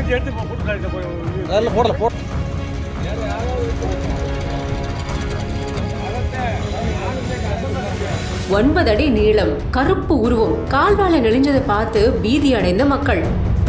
எடுத்து எடுத்து போட்டு போய் அதில் போடல போட ஒன்பது அடி நீளம் கருப்பு உருவம் கால்வால நெளிஞ்சதை பார்த்து பீதி அடைந்த மக்கள்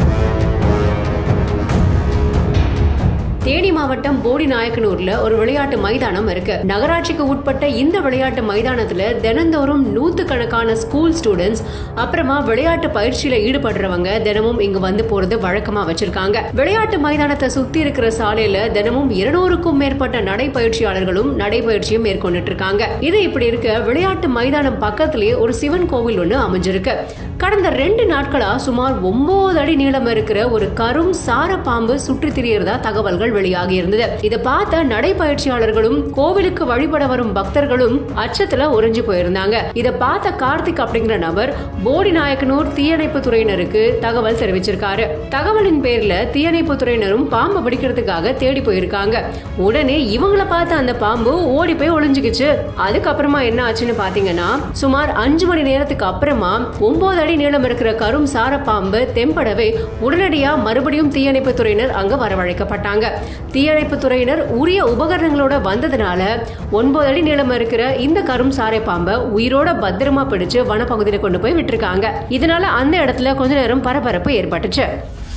தேனி மாவட்டம் போடி நாயக்கனூர்ல ஒரு விளையாட்டு மைதானம் இருக்கு நகராட்சிக்கு உட்பட்ட இந்த விளையாட்டு மைதானத்துல தினந்தோறும் நூத்துக்கணக்கான ஸ்கூல் ஸ்டூடெண்ட்ஸ் அப்புறமா விளையாட்டு பயிற்சியில ஈடுபடுறவங்க தினமும் இங்க வந்து போறது வழக்கமா வச்சிருக்காங்க விளையாட்டு மைதானத்தை சுத்தி இருக்கிற சாலையில தினமும் இருநூறுக்கும் மேற்பட்ட நடைப்பயிற்சியாளர்களும் நடைப்பயிற்சியும் மேற்கொண்டுட்டு இருக்காங்க இது இப்படி இருக்க விளையாட்டு மைதானம் பக்கத்திலேயே ஒரு சிவன் கோவில் ஒண்ணு அமைஞ்சிருக்கு கடந்த ரெண்டு நாட்களா சுமார் ஒன்பது அடி நீளம் இருக்கிற ஒரு கரும் சார பாம்பு சுற்றி திரியறதா தகவல்கள் வெளியாகி இருந்தது இதை பார்த்த நடைப்பயிற்சியாளர்களும் கோவிலுக்கு வழிபட வரும் பக்தர்களும் அச்சத்துல உறைஞ்சு போயிருந்தாங்க இதை பார்த்த கார்த்திக் அப்படிங்கிற நபர் போடி நாயக்கனூர் தீயணைப்பு துறையினருக்கு தகவல் தெரிவிச்சிருக்காரு தகவலின் பேர்ல தீயணைப்பு துறையினரும் பாம்பை பிடிக்கிறதுக்காக தேடி போயிருக்காங்க உடனே இவங்கள பார்த்த அந்த பாம்பு ஓடி போய் ஒளிஞ்சுக்கிச்சு அதுக்கப்புறமா என்ன ஆச்சுன்னு பாத்தீங்கன்னா சுமார் அஞ்சு மணி நேரத்துக்கு அப்புறமா ஒன்பது அடி நீளம் இருக்கிற கரும் சார பாம்பு தென்படவே உடனடியா மறுபடியும் தீயணைப்பு துறையினர் அங்க வரவழைக்கப்பட்டாங்க தீயணைப்பு துறையினர் உரிய உபகரணங்களோட வந்ததுனால ஒன்பது அடி நீளம் இருக்கிற இந்த கரும் சாரை பாம்பை உயிரோட பத்திரமா பிடிச்சு வனப்பகுதியில கொண்டு போய் விட்டுருக்காங்க இதனால அந்த இடத்துல கொஞ்ச நேரம் பரபரப்பு ஏற்பட்டுச்சு